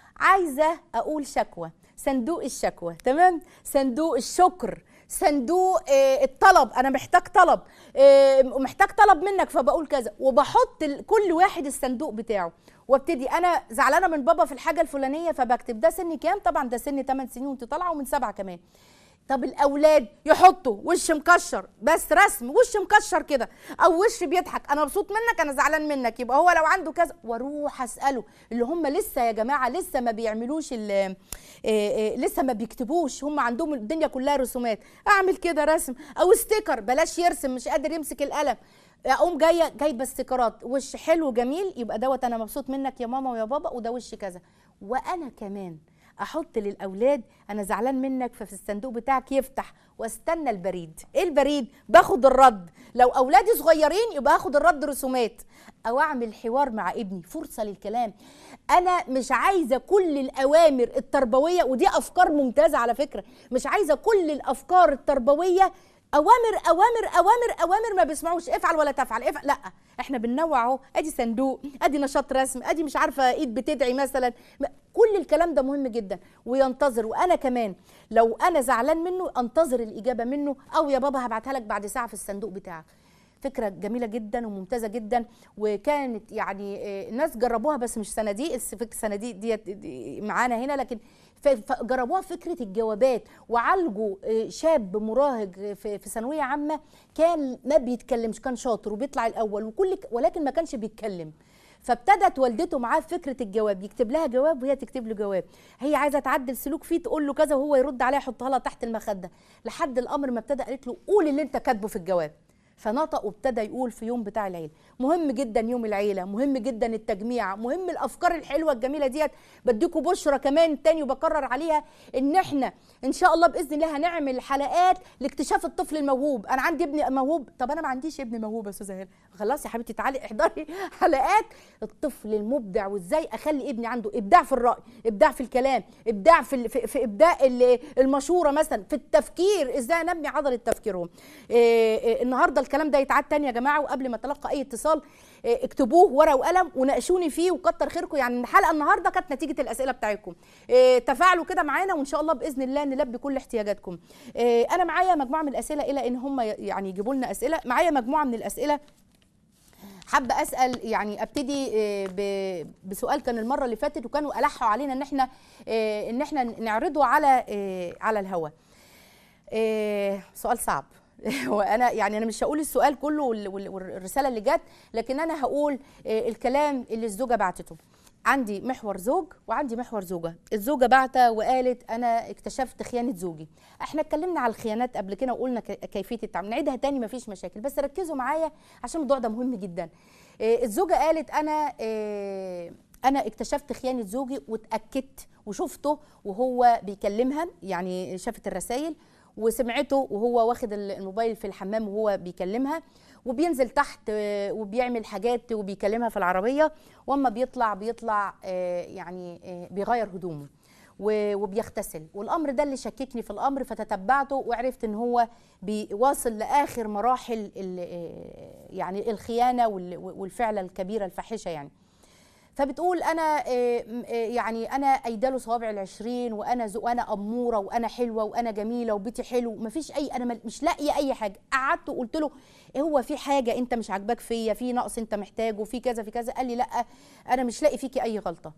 عايزه اقول شكوى صندوق الشكوى تمام صندوق الشكر صندوق آه، الطلب انا محتاج طلب آه، محتاج طلب منك فبقول كذا وبحط ال- كل واحد الصندوق بتاعه وابتدي انا زعلانه من بابا في الحاجه الفلانيه فبكتب ده سن كام طبعا ده سن 8 سنين وانت طالعه ومن سبعه كمان طب الاولاد يحطوا وش مكشر بس رسم وش مكشر كده او وش بيضحك انا مبسوط منك انا زعلان منك يبقى هو لو عنده كذا واروح اساله اللي هم لسه يا جماعه لسه ما بيعملوش ال- آه، آه، لسه ما بيكتبوش هم عندهم الدنيا كلها رسومات اعمل كده رسم او ستيكر بلاش يرسم مش قادر يمسك القلم اقوم جايه جايبه استيكرات وش حلو جميل يبقى دوت انا مبسوط منك يا ماما ويا بابا وده وش كذا وانا كمان احط للاولاد انا زعلان منك ففي الصندوق بتاعك يفتح واستنى البريد ايه البريد باخد الرد لو اولادي صغيرين يبقى اخد الرد رسومات او اعمل حوار مع ابني فرصه للكلام انا مش عايزه كل الاوامر التربويه ودي افكار ممتازه على فكره مش عايزه كل الافكار التربويه اوامر اوامر اوامر اوامر ما بيسمعوش افعل ولا تفعل افعل لا احنا بننوع اهو ادي صندوق ادي نشاط رسم ادي مش عارفه ايد بتدعي مثلا ما- كل الكلام ده مهم جدا وينتظر وانا كمان لو انا زعلان منه انتظر الاجابه منه او يا بابا هبعتها لك بعد ساعه في الصندوق بتاعك فكره جميله جدا وممتازه جدا وكانت يعني آه، الناس جربوها بس مش صناديق الس- فك- الصناديق ديت دي معانا هنا لكن ف- فجربوها فكره الجوابات وعالجوا آه، شاب مراهق في في ثانويه عامه كان ما بيتكلمش كان شاطر وبيطلع الاول وكل ك- ولكن ما كانش بيتكلم فابتدت والدته معاه فكره الجواب يكتب لها جواب وهي تكتب له جواب هي عايزه تعدل سلوك فيه تقول له كذا وهو يرد عليها يحطها لها تحت المخده لحد الامر ما ابتدى قالت له قول اللي انت كاتبه في الجواب فنطق وابتدى يقول في يوم بتاع العيله مهم جدا يوم العيله مهم جدا التجميع مهم الافكار الحلوه الجميله ديت بديكوا بشرى كمان تاني وبكرر عليها ان احنا ان شاء الله باذن الله هنعمل حلقات لاكتشاف الطفل الموهوب انا عندي ابن موهوب طب انا ما عنديش ابن موهوب يا استاذه هاله خلاص يا حبيبتي تعالي احضري حلقات الطفل المبدع وازاي اخلي ابني عنده ابداع في الراي ابداع في الكلام ابداع في ال- في, في ابداع ال- المشوره مثلا في التفكير ازاي انمي عضله تفكيرهم إيه إيه النهارده الكلام ده يتعاد تاني يا جماعه وقبل ما اتلقى اي اتصال إيه اكتبوه ورقه وقلم وناقشوني فيه وكتر خيركم يعني الحلقه النهارده كانت نتيجه الاسئله بتاعتكم إيه تفاعلوا كده معانا وان شاء الله باذن الله نلبي كل احتياجاتكم إيه انا معايا مجموعه من الاسئله الى ان هم يعني يجيبوا لنا اسئله معايا مجموعه من الاسئله حابه اسال يعني ابتدي آه، ب- بسؤال كان المره اللي فاتت وكانوا الحوا علينا ان احنا آه، ان احنا نعرضه على آه، على الهواء آه، سؤال صعب وانا يعني انا مش هقول السؤال كله وال- وال- والرساله اللي جت لكن انا هقول آه، الكلام اللي الزوجه بعتته عندي محور زوج وعندي محور زوجه الزوجه بعتة وقالت انا اكتشفت خيانه زوجي احنا اتكلمنا على الخيانات قبل كده وقلنا ك- كيفيه التعامل نعيدها تاني مفيش مشاكل بس ركزوا معايا عشان الموضوع ده مهم جدا آه، الزوجه قالت انا آه، انا اكتشفت خيانه زوجي واتاكدت وشفته وهو بيكلمها يعني شافت الرسائل وسمعته وهو واخد الموبايل في الحمام وهو بيكلمها وبينزل تحت آه، وبيعمل حاجات وبيكلمها في العربيه واما بيطلع بيطلع آه، يعني آه، بيغير هدومه و- وبيغتسل والامر ده اللي شككني في الامر فتتبعته وعرفت ان هو بيواصل لاخر مراحل ال- آه، يعني الخيانه وال- والفعله الكبيره الفاحشه يعني فبتقول انا آه، م- آه، يعني انا ايداله صوابع العشرين وانا زو وانا اموره وانا حلوه وانا جميله وبيتي حلو مفيش اي انا مل- مش لاقيه اي حاجه قعدت وقلت له إيه هو في حاجه انت مش عاجباك فيا في نقص انت محتاجه في كذا في كذا قال لي لا انا مش لاقي فيكي اي غلطه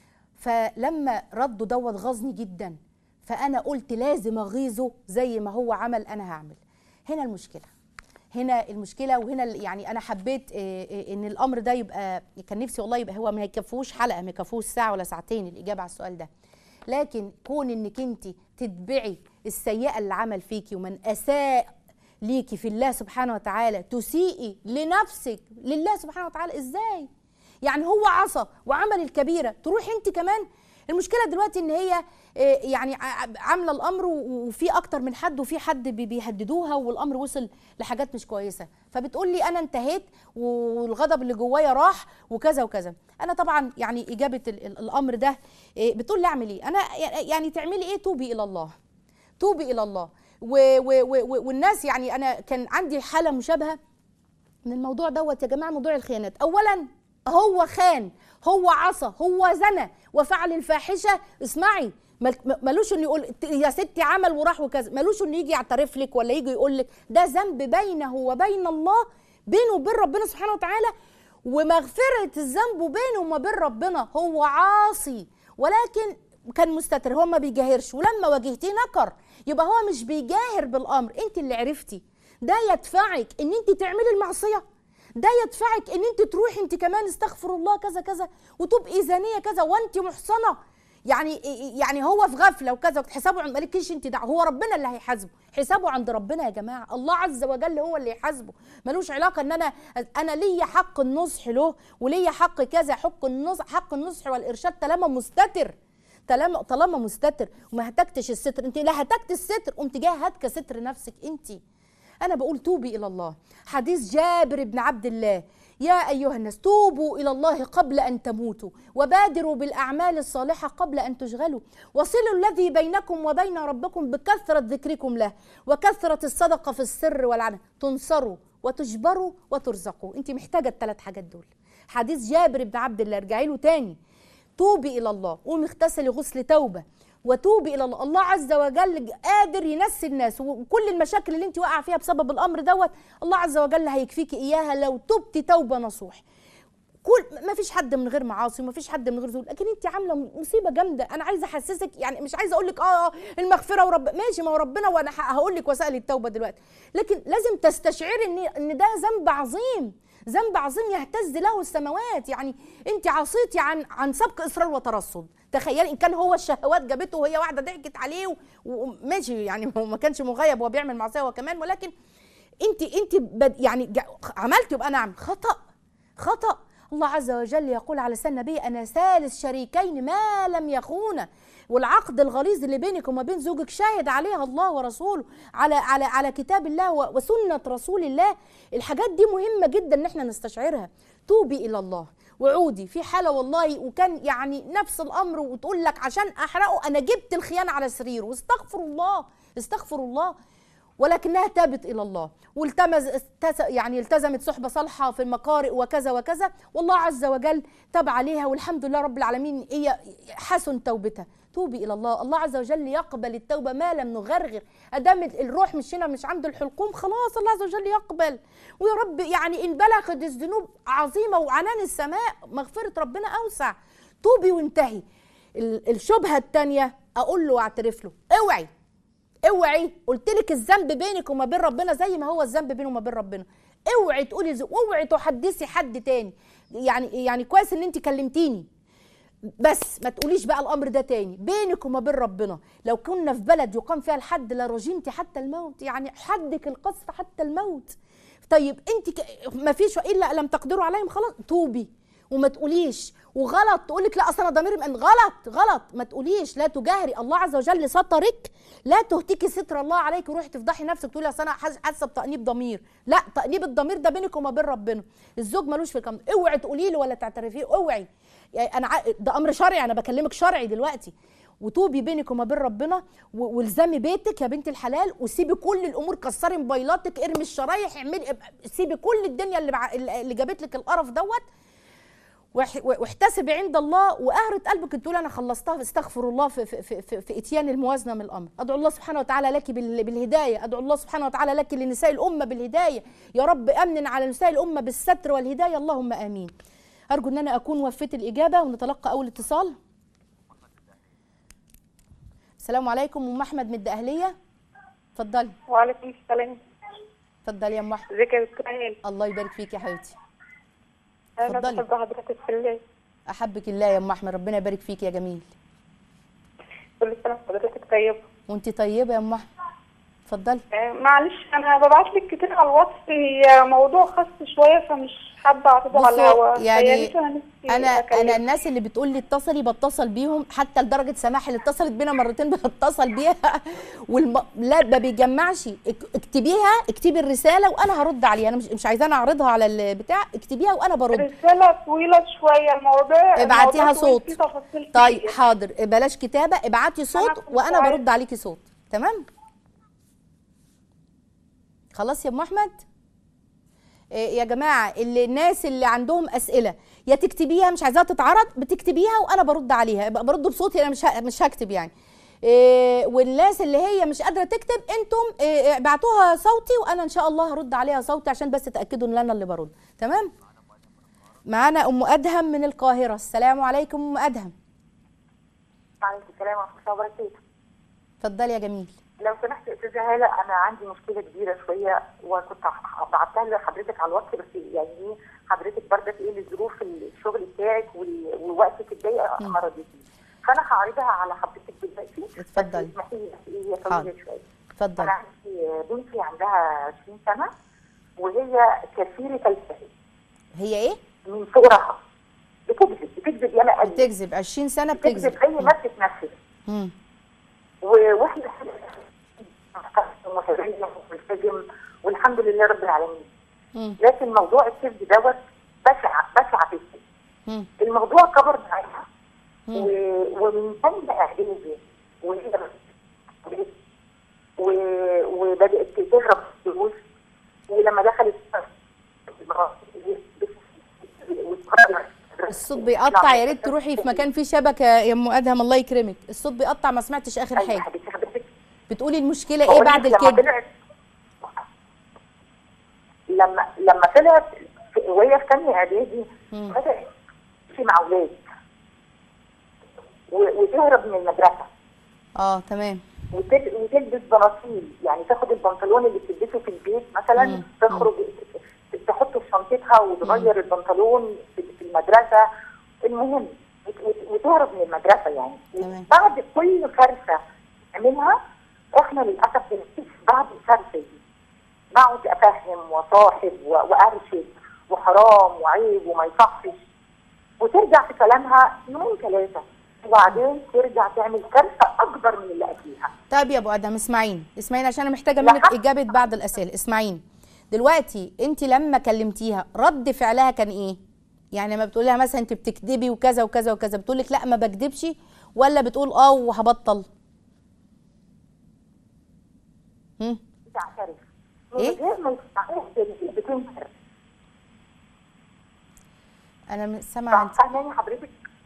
فلما رده دوت غاظني جدا فانا قلت لازم اغيظه زي ما هو عمل انا هعمل هنا المشكله هنا المشكله وهنا ال- يعني انا حبيت آه، آه، ان الامر ده يبقى كان نفسي والله يبقى هو ما يكفوش حلقه ما يكفوش ساعه ولا ساعتين الاجابه على السؤال ده لكن كون انك انت تتبعي السيئه اللي عمل فيكي ومن اساء ليكي في الله سبحانه وتعالى تسيئي لنفسك لله سبحانه وتعالى ازاي يعني هو عصى وعمل الكبيره تروحي انت كمان المشكله دلوقتي ان هي آه، يعني ع- عامله الامر و- وفي اكتر من حد وفي حد بي- بيهددوها والامر وصل لحاجات مش كويسه فبتقول لي انا انتهيت والغضب اللي جوايا راح وكذا وكذا انا طبعا يعني اجابه ال- ال- الامر ده آه، بتقول لي اعمل ايه انا يعني تعملي ايه توبي الى الله توبي الى الله و و و والناس يعني انا كان عندي حاله مشابهه من الموضوع دوت يا جماعه موضوع الخيانات اولا هو خان هو عصى هو زنى وفعل الفاحشه اسمعي مل- ملوش انه يقول يا ستي عمل وراح وكذا ملوش انه يجي يعترف لك ولا يجي يقول لك ده ذنب بينه وبين الله بينه وبين ربنا سبحانه وتعالى ومغفره الذنب بينه وما بين ربنا هو عاصي ولكن كان مستتر هو ما بيجاهرش ولما واجهتيه نكر يبقى هو مش بيجاهر بالامر انت اللي عرفتي ده يدفعك ان انت تعملي المعصيه ده يدفعك ان انت تروحي انت كمان استغفر الله كذا كذا وتبقي زانيه كذا وانت محصنه يعني يعني هو في غفله وكذا حسابه عند مالكيش انت دعوه هو ربنا اللي هيحاسبه حسابه عند ربنا يا جماعه الله عز وجل هو اللي يحاسبه ملوش علاقه ان انا انا ليا حق النصح له وليا حق كذا حق النصح حق النصح والارشاد طالما مستتر طالما طالما مستتر وما هتكتش الستر انت لا هتكت الستر قمت جايه هاتكه ستر نفسك انت انا بقول توبي الى الله حديث جابر بن عبد الله يا أيها الناس توبوا إلى الله قبل أن تموتوا وبادروا بالأعمال الصالحة قبل أن تشغلوا وصلوا الذي بينكم وبين ربكم بكثرة ذكركم له وكثرة الصدقة في السر والعلن تنصروا وتجبروا وترزقوا انت محتاجة الثلاث حاجات دول حديث جابر بن عبد الله ارجعي له تاني توبي إلى الله قومي اغتسلي غسل توبة وتوبي الى الله الله عز وجل قادر ينسي الناس وكل المشاكل اللي انت واقعه فيها بسبب الامر دوت الله عز وجل هيكفيكي اياها لو تبتي توبه نصوح كل ما فيش حد من غير معاصي وما فيش حد من غير ذنوب لكن انت عامله مصيبه جامده انا عايزه احسسك يعني مش عايزه اقول لك اه المغفره ورب ماشي ما هو ربنا وانا هقول لك وسائل التوبه دلوقتي لكن لازم تستشعري ان ان ده ذنب عظيم ذنب عظيم يهتز له السماوات يعني انت عصيتي عن عن سبق اصرار وترصد تخيلي ان كان هو الشهوات جابته وهي واحده ضحكت عليه و- وماشي يعني هو ما كانش مغيب وهو بيعمل معصيه هو كمان ولكن انت انت بد يعني جا- عملت يبقى نعم خطا خطا الله عز وجل يقول على لسان النبي انا ثالث شريكين ما لم يخونا والعقد الغليظ اللي بينك وما بين زوجك شاهد عليها الله ورسوله على على على كتاب الله و- وسنه رسول الله الحاجات دي مهمه جدا ان احنا نستشعرها توبي الى الله وعودي في حاله والله وكان يعني نفس الامر وتقول لك عشان احرقه انا جبت الخيانه على سريره واستغفر الله استغفر الله ولكنها تابت الى الله والتمز التز- يعني التزمت صحبه صالحه في المقارئ وكذا وكذا والله عز وجل تاب عليها والحمد لله رب العالمين هي حسن توبتها توبي الى الله الله عز وجل يقبل التوبه ما لم نغرغر ادام الروح مش هنا مش عند الحلقوم خلاص الله عز وجل يقبل ويا رب يعني ان بلغت الذنوب عظيمه وعنان السماء مغفره ربنا اوسع توبي وانتهي ال- الشبهه الثانيه اقول له واعترف له اوعي اوعي قلت لك الذنب بينك وما بين ربنا زي ما هو الذنب بينه وما بين ربنا اوعي تقولي ز- اوعي تحدثي حد تاني يعني يعني كويس ان انت كلمتيني بس ما تقوليش بقى الامر ده تاني بينك وما بين ربنا لو كنا في بلد يقام فيها الحد لرجمتي حتى الموت يعني حدك القذف حتى الموت طيب انت ك... ما فيش الا لم تقدروا عليهم خلاص توبي وما تقوليش وغلط تقول لك لا اصل انا ضميري مأن- غلط غلط ما تقوليش لا تجاهري الله عز وجل سترك لا تهتكي ستر الله عليك وروحي تفضحي نفسك تقولي اصل انا حاس- حاسه بتأنيب ضمير لا تأنيب الضمير ده بينك وما بين ربنا الزوج ملوش في الكلام ده. اوعي تقولي له ولا تعترفيه اوعي يعني انا ع- ده امر شرعي انا بكلمك شرعي دلوقتي وتوبي بينك وما بين ربنا و- والزمي بيتك يا بنت الحلال وسيبي كل الامور كسري موبايلاتك ارمي الشرايح اعملي سيبي كل الدنيا اللي بع... اللي جابت لك القرف دوت واح- واحتسبي عند الله وقهرة قلبك تقول انا خلصتها استغفر الله في في في, في, في اتيان الموازنه من الامر ادعو الله سبحانه وتعالى لك بال- بالهدايه ادعو الله سبحانه وتعالى لك لنساء الامه بالهدايه يا رب امن على نساء الامه بالستر والهدايه اللهم امين ارجو ان انا اكون وفيت الاجابه ونتلقى اول اتصال السلام عليكم ام احمد من الدقهليه اتفضلي وعليكم السلام اتفضلي يا ام احمد ازيك يا دكتور هاني الله يبارك فيك يا حبيبتي انا اتفضلي. بحب حضرتك في الله احبك الله يا ام احمد ربنا يبارك فيك يا جميل كل سنه وحضرتك طيبه وانت طيبه يا ام احمد اتفضلي آه، معلش انا ببعت لك كتير على الواتس هي موضوع خاص شويه فمش حابه اعرضه على بصوا الهوا يعني فيا ريت نفسي انا أكلمك. انا الناس اللي بتقول لي اتصلي بتصل بيهم حتى لدرجه سماح اللي اتصلت بينا مرتين بتصل بيها والم... لا ما بيجمعش اك- اكتبيها اكتبي الرساله وانا هرد عليها انا مش مش عايزانا اعرضها على البتاع اكتبيها وانا برد رساله طويله شويه الموضوع ابعتيها الموضوع طويل صوت. فيه تفاصيل طيب كتير. حاضر بلاش كتابه ابعتي صوت كنت وانا عايزة- برد عليكي صوت تمام خلاص يا ام احمد إيه يا جماعه اللي الناس اللي عندهم اسئله يا تكتبيها مش عايزاها تتعرض بتكتبيها وانا برد عليها يبقى برد بصوتي انا مش ه- مش هكتب يعني إيه والناس اللي هي مش قادره تكتب انتم إيه ابعتوها صوتي وانا ان شاء الله هرد عليها صوتي عشان بس تاكدوا ان انا اللي برد تمام معانا ام ادهم من القاهره السلام عليكم ام ادهم عليكم السلام ورحمة الله وبركاته. اتفضلي يا جميل لو سمحت يا استاذة هالة أنا عندي مشكلة كبيرة شوية وكنت ح- بعتها لحضرتك على الواتس بس يعني إيه حضرتك برضك إيه لظروف الشغل بتاعك وال- ووقتك الضيق ما رضيتنيش. فأنا هعرضها على حضرتك دلوقتي. اتفضلي. بس اسمحي لي بس إيه هي حاضر. طويلة شوية. اتفضلي أنا عندي بنتي عندها 20 سنة وهي كثيرة الكذب هي ايه من صغرها. بتكذب بتكذب ياما قوي. بتكذب 20 سنه بتكذب بتكذب زي ما بتتنفس. مم. وواحدة متدين وملتزم والحمد لله رب العالمين مم. لكن موضوع الكذب دوت الموضوع كبر معاها و- ومن ثانيه اعدادي وهي و- وبدات تهرب فلوس ولما دخلت الصوت بيقطع يا ريت تروحي في مكان فيه شبكه يا ام ادهم الله يكرمك الصوت بيقطع ما سمعتش اخر أيوة حاجه حبيبتي حضرتك بتقولي المشكله ايه بقول بعد لك لما الكذب طلعت لما لما طلعت في- وهي في ثانيه اعدادي مم. بدات تمشي مع اولاد و- وتهرب من المدرسه اه تمام وتل- وتلبس بناطيل يعني تاخد البنطلون اللي بتلبسه في البيت مثلا مم. تخرج تحطه في شنطتها وتغير البنطلون في في المدرسه المهم وت- وت- وتهرب من المدرسه يعني تمام. بعد كل كارثه نعملها احنا للاسف بنكتشف بعد الكارثه دي بقعد افهم واصاحب و- وارشد وحرام وعيب وما يصحش وترجع في كلامها يومين ثلاثه وبعدين ترجع تعمل كارثه اكبر من اللي قبليها طيب يا ابو ادهم اسمعيني اسمعيني عشان انا محتاجه منك لحد- اجابه بعض الاسئله اسمعيني دلوقتي انت لما كلمتيها رد فعلها كان ايه يعني لما بتقول لها مثلا انت بتكذبي وكذا وكذا وكذا بتقول لك لا ما بكذبش ولا بتقول اه وهبطل هم؟ تعترف من إيه؟ غير ما يستعرف بتنكر انا مش سامعه انت فاهماني حضرتك؟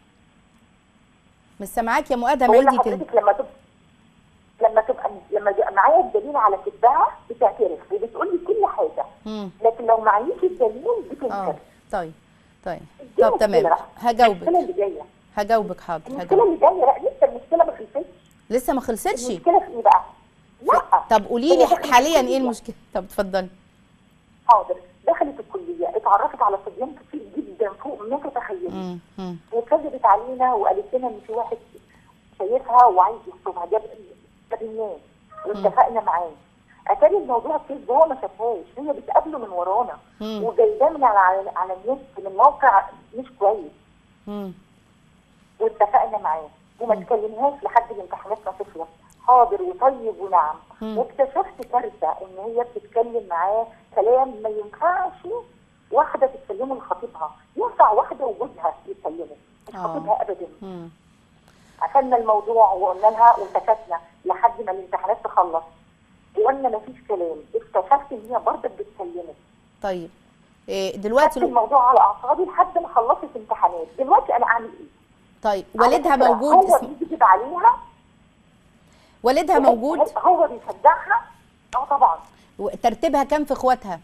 مش سامعاك يا ام ادهم بقول عيدي تاني لحضرتك لما تبقى لما تبقى لما يبقى معايا الدليل على كذبها بتعترف وبتقول لي كل حاجه مم. لكن لو معيش الدليل اه بتنكر طيب طيب دي طب مشكلة تمام بقى. هجاوبك المشكله اللي جايه هجاوبك حاضر المشكله هجاوبك اللي جايه لا لسه المشكله ما خلصتش لسه ما خلصتش المشكله في ايه بقى؟ لا طب قولي هي لي دخلت حاليا ايه الكلية. المشكله طب اتفضلي حاضر دخلت الكليه اتعرفت على صبيان كتير جدا فوق ما تتخيلي مم. مم. وكذبت علينا وقالت لنا ان في واحد شايفها وعايز يخطبها جاب جابناه واتفقنا معاه اتاري الموضوع كذب هو ما شافهاش هي بتقابله من ورانا مم. وجايباه من على على النت من موقع مش كويس مم. واتفقنا معاه وما تكلمهاش لحد الامتحانات ما تخلص حاضر وطيب ونعم مم. واكتشفت كارثه ان هي بتتكلم معاه كلام ما ينفعش واحده تتكلمه لخطيبها ينفع واحده وجوزها يتكلموا مش آه. خطيبها ابدا مم. قفلنا الموضوع وقلنا لها وسكتنا لحد ما الامتحانات تخلص وقلنا ما فيش كلام اكتشفت ان هي برضه بتتكلمه طيب إيه خدت دلوقتي الموضوع على اعصابي لحد ما خلصت امتحانات دلوقتي انا اعمل ايه؟ طيب على والدها فكرة موجود هو اسم... بيكذب عليها والدها موجود هو بيصدقها اه طبعا ترتيبها كام في اخواتها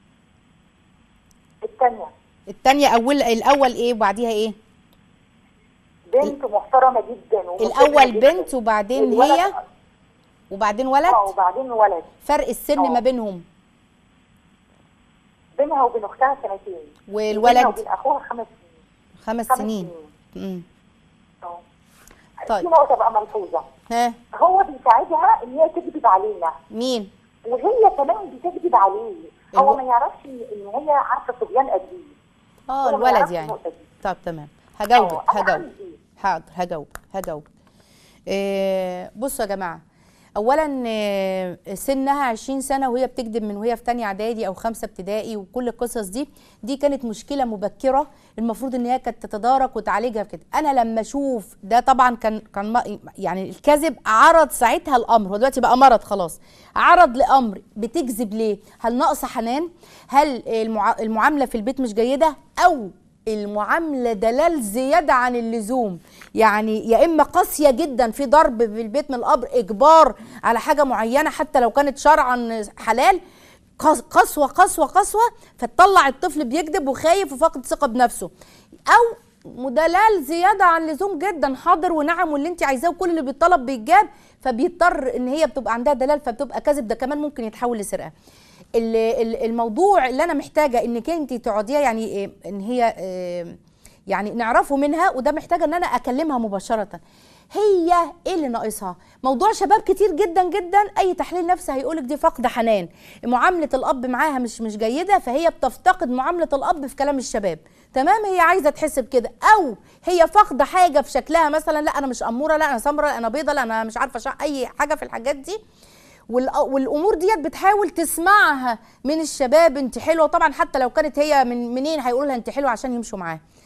الثانيه الثانيه اول الاول ايه وبعديها ايه بنت محترمه جدا ومسنة الاول جداً. بنت وبعدين والولد- هي وبعدين ولد اه وبعدين ولد فرق السن آه. ما بينهم بينها وبين اختها سنتين بينها والولد وبين اخوها خمس سنين خمس خمس سنين سنين امم اه طيب. في نقطه بقى ملحوظه ها هو بيساعدها ان هي تكذب علينا مين وهي كمان بتكذب عليه هو الو- ما يعرفش ان إن هي عارفه صبيان قد ايه اه هو ما الولد يعرفش يعني النقطة دي. طب تمام هجاوبك آه، أنا هجاوبك أعمل إيه؟ حاضر هجاوبك هجاوبك إيه بصوا يا جماعه اولا آه، سنها 20 سنه وهي بتكذب من وهي في تانية اعدادي او خمسه ابتدائي وكل القصص دي دي كانت مشكله مبكره المفروض ان هي كانت تتدارك وتعالجها كده انا لما اشوف ده طبعا كان كان م- يعني الكذب عرض ساعتها الامر هو دلوقتي بقى مرض خلاص عرض لامر بتكذب ليه هل ناقصه حنان هل المع... المعامله في البيت مش جيده او المعامله دلال زياده عن اللزوم يعني يا اما قاسيه جدا في ضرب في البيت من الاب اجبار على حاجه معينه حتى لو كانت شرعا حلال قس- قسوه قسوه قسوه فتطلع الطفل بيكذب وخايف وفاقد ثقه بنفسه او مدلال زياده عن اللزوم جدا حاضر ونعم واللي انت عايزاه وكل اللي بيطلب بيتجاب فبيضطر ان هي بتبقى عندها دلال فبتبقى كذب ده كمان ممكن يتحول لسرقه ال- ال- الموضوع اللي انا محتاجه انك انت تقعديها يعني إيه، ان هي إيه، يعني نعرفه منها وده محتاجه ان انا اكلمها مباشره هي ايه اللي ناقصها موضوع شباب كتير جدا جدا اي تحليل نفسي هيقولك دي فقد حنان معامله الاب معاها مش مش جيده فهي بتفتقد معامله الاب في كلام الشباب تمام هي عايزه تحسب كده او هي فاقده حاجه في شكلها مثلا لا انا مش اموره لا انا سمراء لا انا بيضه لا انا مش عارفه شع- اي حاجه في الحاجات دي والأ- والامور ديت بتحاول تسمعها من الشباب انت حلوه طبعا حتى لو كانت هي من منين هيقولوا لها انت حلوه عشان يمشوا معاها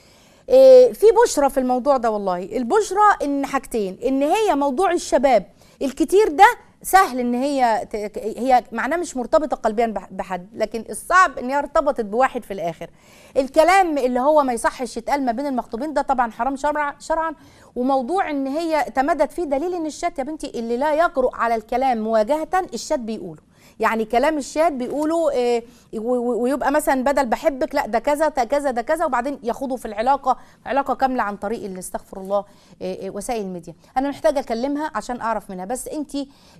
إيه، في بشرى في الموضوع ده والله البشرى ان حاجتين ان هي موضوع الشباب الكتير ده سهل ان هي ت- هي معناه مش مرتبطه قلبيا بح- بحد لكن الصعب ان هي ارتبطت بواحد في الاخر الكلام اللي هو ما يصحش يتقال ما بين المخطوبين ده طبعا حرام شرع شرعا وموضوع ان هي تمدد فيه دليل ان الشات يا بنتي اللي لا يجرؤ على الكلام مواجهه الشات بيقوله يعني كلام الشات بيقولوا إيه و- و- ويبقى مثلا بدل بحبك لا ده كذا ده كذا ده كذا وبعدين يخوضوا في العلاقه علاقه كامله عن طريق اللي استغفر الله إيه إيه وسائل الميديا انا محتاجه اكلمها عشان اعرف منها بس انت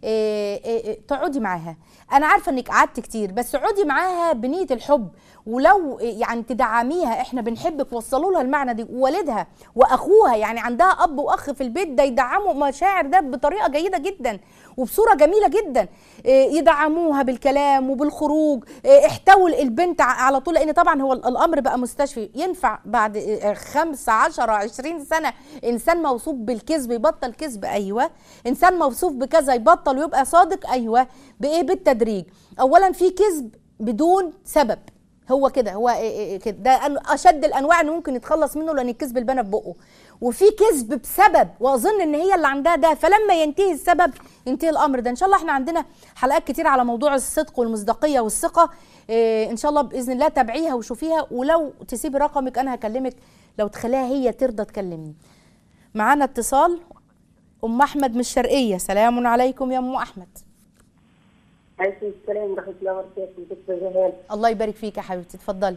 تقعدي معاها انا عارفه انك قعدت كتير بس اقعدي معاها بنيه الحب ولو إيه، يعني تدعميها احنا بنحبك وصلوا لها المعنى دي ووالدها واخوها يعني عندها اب واخ في البيت ده يدعموا مشاعر ده بطريقه جيده جدا وبصوره جميله جدا إيه، يدعموها بالكلام وبالخروج إيه، احتووا البنت ع- على طول لان طبعا هو ال- الامر بقى مستشفي ينفع بعد إيه، خمسة عشرة عشرين سنة انسان موصوف بالكذب يبطل كذب ايوه انسان موصوف بكذا يبطل ويبقى صادق ايوه بايه بالتدريج اولا في كذب بدون سبب هو كده هو إيه إيه كده ده أن- اشد الانواع اللي ممكن يتخلص منه لان الكذب البنا في بقه وفي كذب بسبب واظن ان هي اللي عندها ده فلما ينتهي السبب ينتهي الامر ده ان شاء الله احنا عندنا حلقات كتير على موضوع الصدق والمصداقيه والثقه إيه ان شاء الله باذن الله تابعيها وشوفيها ولو تسيبي رقمك انا هكلمك لو تخليها هي ترضى تكلمني معانا اتصال ام احمد من الشرقيه سلام عليكم يا ام احمد عليكم السلام ورحمة الله وبركاته دكتور جهال الله يبارك فيك يا حبيبتي اتفضلي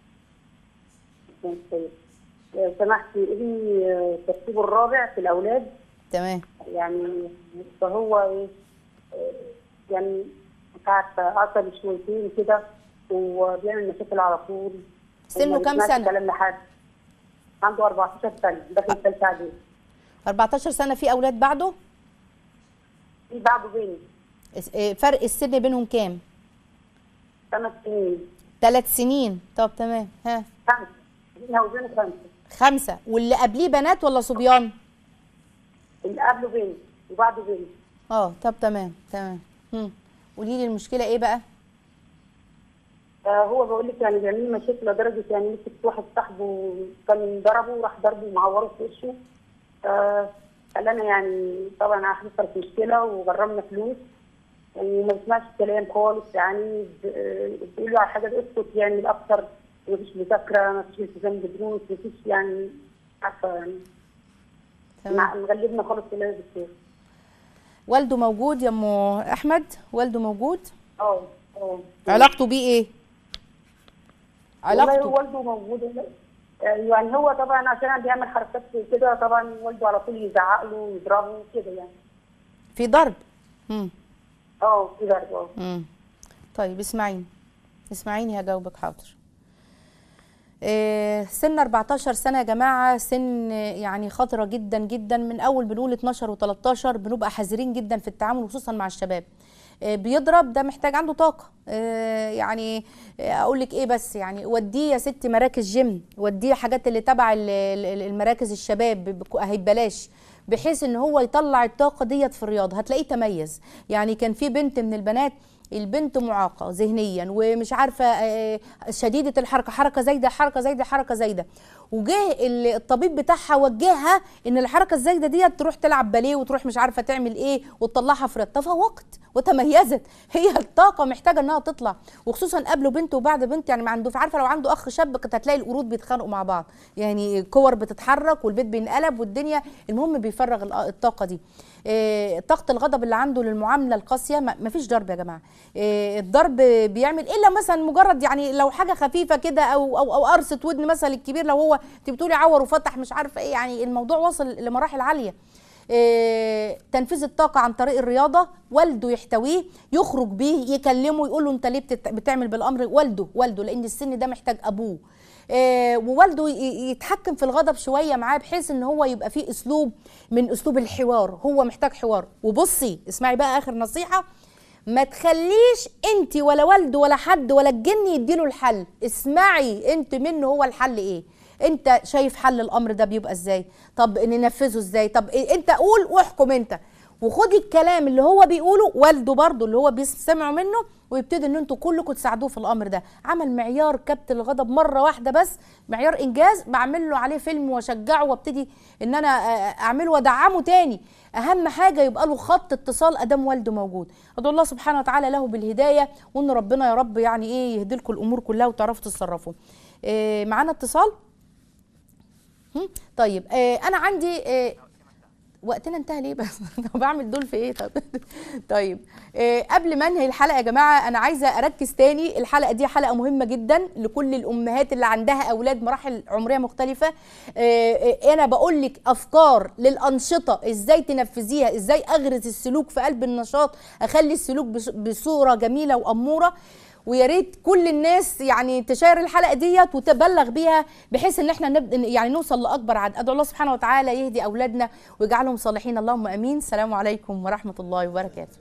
كان طيب لو سمحت ابني آه، ترتيبه الرابع في الأولاد تمام يعني فهو إيه آه، يعني مش عارفة عصبي شويتين كده وبيعمل مشاكل على طول سنه وما كام بيسمعش سنة؟ كلام لحد عنده 14 سنة داخل ثالثة إعدادي 14 سنه في اولاد بعده في بعده بيني اس- إيه، فرق السن بينهم كام خمس سنين ثلاث سنين طب تمام ها خمسة بينها وبينه خمسة خمسة واللي قبليه بنات ولا صبيان اللي قبله بيني وبعده بيني اه طب تمام تمام هم. قولي لي المشكله ايه بقى آه، هو بقول لك يعني بيعمل لي مشاكل لدرجه يعني مسك واحد صاحبه كان ضربه وراح ضربه ومعوره في وشه آه، خلانا يعني طبعا هيحصل مشكله وغرمنا فلوس وما بيسمعش الكلام خالص يعني ب- آه، بتقول له على حاجه اسكت يعني الاكثر مفيش مذاكره مفيش التزام بدروس مفيش يعني عارفه يعني تمام مع- مغلبنا خالص كلها يا دكتور والده موجود يا ام احمد والده موجود اه اه علاقته بيه ايه والله علاقته والده موجود يعني هو طبعا عشان بيعمل حركات كده طبعا والده على طول يزعق له ويضربه كده يعني في ضرب هم. اه في ضرب اه مم. طيب اسمعيني اسمعيني هجاوبك حاضر إيه سن 14 سنة يا جماعة سن يعني خطرة جدا جدا من أول بنقول 12 و13 بنبقى حذرين جدا في التعامل خصوصا مع الشباب إيه بيضرب ده محتاج عنده طاقة إيه يعني إيه أقول لك إيه بس يعني وديه يا ستي مراكز جيم وديه حاجات اللي تبع ال- ال- المراكز الشباب بك- أهي ببلاش بحيث ان هو يطلع الطاقه ديت في الرياضه هتلاقيه تميز يعني كان في بنت من البنات البنت معاقه ذهنيا ومش عارفه آه، شديده الحركه حركه زايده حركه زايده حركه زايده وجه ال- الطبيب بتاعها وجهها ان الحركه الزايده ديت تروح تلعب باليه وتروح مش عارفه تعمل ايه وتطلعها في رياضة. تفوقت وتميزت هي الطاقه محتاجه انها تطلع وخصوصا قبل بنت وبعد بنت يعني ما عنده عارفه لو عنده اخ شاب كنت هتلاقي القرود بيتخانقوا مع بعض يعني كور بتتحرك والبيت بينقلب والدنيا المهم بيفرغ الأ- الطاقه دي إيه، طاقه الغضب اللي عنده للمعامله القاسيه ما ما فيش ضرب يا جماعه إيه، الضرب بيعمل الا مثلا مجرد يعني لو حاجه خفيفه كده او او او قرصه ودن مثلا الكبير لو هو انت بتقولي عور وفتح مش عارفه ايه يعني الموضوع وصل لمراحل عاليه إيه، تنفيذ الطاقة عن طريق الرياضة والده يحتويه يخرج بيه يكلمه يقول له انت ليه بتت- بتعمل بالامر والده والده لان السن ده محتاج ابوه إيه، ووالده ي- يتحكم في الغضب شويه معاه بحيث ان هو يبقى فيه اسلوب من اسلوب الحوار هو محتاج حوار وبصي اسمعي بقى اخر نصيحه ما تخليش انت ولا والده ولا حد ولا الجن يديله الحل اسمعي انت منه هو الحل ايه انت شايف حل الامر ده بيبقى ازاي طب ننفذه ازاي طب إيه؟ انت قول واحكم انت وخدي الكلام اللي هو بيقوله والده برضه اللي هو بيسمعوا منه ويبتدي ان انتوا كلكم تساعدوه في الامر ده عمل معيار كبت الغضب مره واحده بس معيار انجاز بعمل له عليه فيلم واشجعه وابتدي ان انا آه، اعمله وادعمه تاني اهم حاجه يبقى له خط اتصال ادام والده موجود ادعو الله سبحانه وتعالى له بالهدايه وان ربنا يا رب يعني ايه يهدي لكم الامور كلها وتعرفوا تتصرفوا إيه معانا اتصال هم؟ طيب آه انا عندي آه وقتنا انتهى ليه بس طب بعمل دول في ايه طب طيب آه قبل ما انهي الحلقه يا جماعه انا عايزه اركز تاني الحلقه دي حلقه مهمه جدا لكل الامهات اللي عندها اولاد مراحل عمريه مختلفه آه آه انا بقول لك افكار للانشطه ازاي تنفذيها ازاي اغرس السلوك في قلب النشاط اخلي السلوك بص- بصوره جميله واموره ويا ريت كل الناس يعني تشير الحلقه ديت وتبلغ بيها بحيث ان احنا نبدا يعني نوصل لاكبر عدد ادعو الله سبحانه وتعالى يهدي اولادنا ويجعلهم صالحين اللهم امين السلام عليكم ورحمه الله وبركاته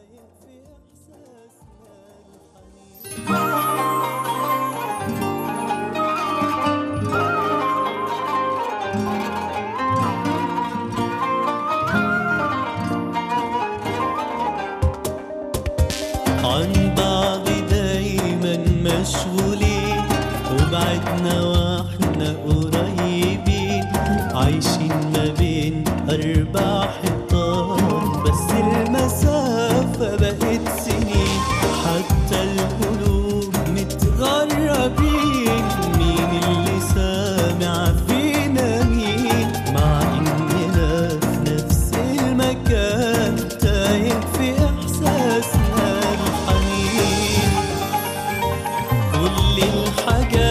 عن بعض دايما مشغولين وبعدنا واحنا قريبين عايشين ما بين أربع حيطان بس المسافة بقت سنين حتى القلوب متغربين مين اللي سامع فينا مين مع إننا في نفس المكان تايه في إحساسنا الحنين كل الحاجات